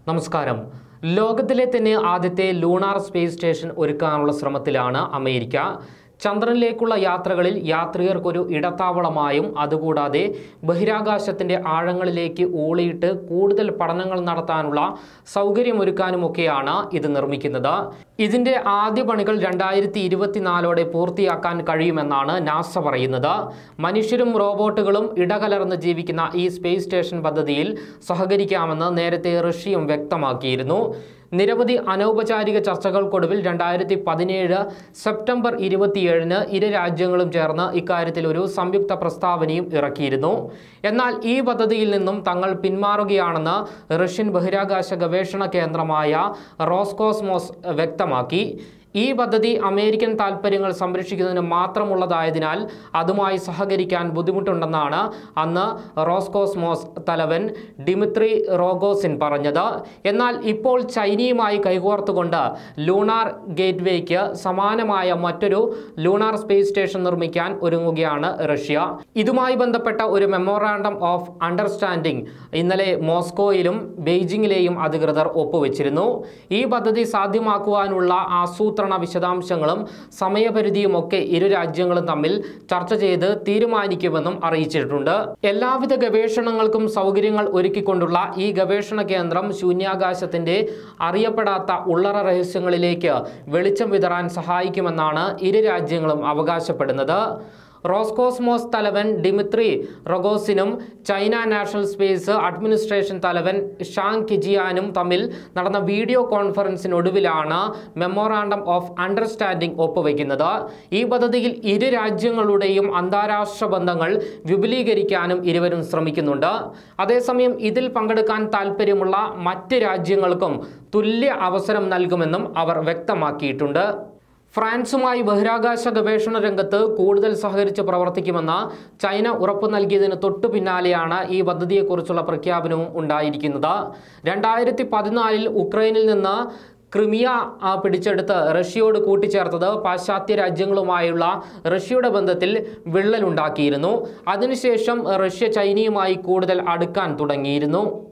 നമസ്കാരം ലോകത്തിലെ തന്നെ ആദ്യത്തെ ലൂണാർ സ്പേസ് സ്റ്റേഷൻ ഒരുക്കാനുള്ള ശ്രമത്തിലാണ് അമേരിക്ക ചന്ദ്രനിലേക്കുള്ള യാത്രകളിൽ യാത്രികർക്കൊരു ഇടത്താവളമായും അതുകൂടാതെ ബഹിരാകാശത്തിൻ്റെ ആഴങ്ങളിലേക്ക് ഊളിയിട്ട് കൂടുതൽ പഠനങ്ങൾ നടത്താനുള്ള സൗകര്യമൊരുക്കാനുമൊക്കെയാണ് ഇത് നിർമ്മിക്കുന്നത് ഇതിൻ്റെ ആദ്യ പണികൾ രണ്ടായിരത്തി ഇരുപത്തിനാലോടെ പൂർത്തിയാക്കാൻ കഴിയുമെന്നാണ് നാസ പറയുന്നത് മനുഷ്യരും റോബോട്ടുകളും ഇടകലർന്ന് ജീവിക്കുന്ന ഈ സ്പേസ് സ്റ്റേഷൻ പദ്ധതിയിൽ സഹകരിക്കാമെന്ന് നേരത്തെ റഷ്യയും വ്യക്തമാക്കിയിരുന്നു നിരവധി അനൗപചാരിക ചർച്ചകൾക്കൊടുവിൽ രണ്ടായിരത്തി പതിനേഴ് സെപ്റ്റംബർ ഇരുപത്തിയേഴിന് ഇരു രാജ്യങ്ങളും ചേർന്ന് ഇക്കാര്യത്തിൽ ഒരു സംയുക്ത പ്രസ്താവനയും ഇറക്കിയിരുന്നു എന്നാൽ ഈ പദ്ധതിയിൽ നിന്നും തങ്ങൾ പിന്മാറുകയാണെന്ന് റഷ്യൻ ബഹിരാകാശ ഗവേഷണ കേന്ദ്രമായ റോസ്കോസ്മോസ് വ്യക്തമാക്കി ഈ പദ്ധതി അമേരിക്കൻ താൽപ്പര്യങ്ങൾ സംരക്ഷിക്കുന്നതിന് മാത്രമുള്ളതായതിനാൽ അതുമായി സഹകരിക്കാൻ ബുദ്ധിമുട്ടുണ്ടെന്നാണ് അന്ന് റോസ്കോസ്മോസ് തലവൻ ഡിമിത്രി റോഗോസിൻ പറഞ്ഞത് എന്നാൽ ഇപ്പോൾ ചൈനയുമായി കൈകോർത്തുകൊണ്ട് ലൂണാർ ഗേറ്റ്വേക്ക് സമാനമായ മറ്റൊരു ലൂണാർ സ്പേസ് സ്റ്റേഷൻ നിർമ്മിക്കാൻ ഒരുങ്ങുകയാണ് റഷ്യ ഇതുമായി ബന്ധപ്പെട്ട ഒരു മെമ്മോറാണ്ടം ഓഫ് അണ്ടർസ്റ്റാൻഡിംഗ് ഇന്നലെ മോസ്കോയിലും ബെയ്ജിങ്ങിലെയും അധികൃതർ ഒപ്പുവെച്ചിരുന്നു ഈ പദ്ധതി സാധ്യമാക്കുവാനുള്ള ആസൂത്രണ വിശദാംശങ്ങളും സമയപരിധിയും ഒക്കെ ഇരു രാജ്യങ്ങളും തമ്മിൽ ചർച്ച ചെയ്ത് തീരുമാനിക്കുമെന്നും അറിയിച്ചിട്ടുണ്ട് എല്ലാവിധ ഗവേഷണങ്ങൾക്കും സൗകര്യങ്ങൾ ഒരുക്കിക്കൊണ്ടുള്ള ഈ ഗവേഷണ കേന്ദ്രം ശൂന്യാകാശത്തിന്റെ അറിയപ്പെടാത്ത ഉള്ളറ രഹസ്യങ്ങളിലേക്ക് വെളിച്ചം വിതറാൻ സഹായിക്കുമെന്നാണ് ഇരു രാജ്യങ്ങളും അവകാശപ്പെടുന്നത് റോസ്കോസ്മോസ് തലവൻ ഡിമിത്രി റൊഗോസിനും ചൈന നാഷണൽ സ്പേസ് അഡ്മിനിസ്ട്രേഷൻ തലവൻ ഷാങ് കിജിയാനും തമ്മിൽ നടന്ന വീഡിയോ കോൺഫറൻസിനൊടുവിലാണ് മെമ്മോറാണ്ടം ഓഫ് അണ്ടർസ്റ്റാൻഡിംഗ് ഒപ്പുവെക്കുന്നത് ഈ പദ്ധതിയിൽ ഇരു രാജ്യങ്ങളുടെയും അന്താരാഷ്ട്ര ബന്ധങ്ങൾ വിപുലീകരിക്കാനും ഇരുവരും ശ്രമിക്കുന്നുണ്ട് അതേസമയം ഇതിൽ പങ്കെടുക്കാൻ താൽപ്പര്യമുള്ള മറ്റ് രാജ്യങ്ങൾക്കും തുല്യ അവസരം നൽകുമെന്നും അവർ വ്യക്തമാക്കിയിട്ടുണ്ട് ഫ്രാൻസുമായി ബഹിരാകാശ ഗവേഷണ രംഗത്ത് കൂടുതൽ സഹകരിച്ച് പ്രവർത്തിക്കുമെന്ന് ചൈന ഉറപ്പു നൽകിയതിന് തൊട്ടു പിന്നാലെയാണ് ഈ പദ്ധതിയെക്കുറിച്ചുള്ള പ്രഖ്യാപനവും ഉണ്ടായിരിക്കുന്നത് രണ്ടായിരത്തി പതിനാലിൽ ഉക്രൈനിൽ നിന്ന് ക്രിമിയ ആ, പിടിച്ചെടുത്ത് റഷ്യയോട് കൂട്ടിച്ചേർത്തത് പാശ്ചാത്യ രാജ്യങ്ങളുമായുള്ള റഷ്യയുടെ ബന്ധത്തിൽ വിള്ളലുണ്ടാക്കിയിരുന്നു അതിനുശേഷം റഷ്യ ചൈനയുമായി കൂടുതൽ അടുക്കാൻ തുടങ്ങിയിരുന്നു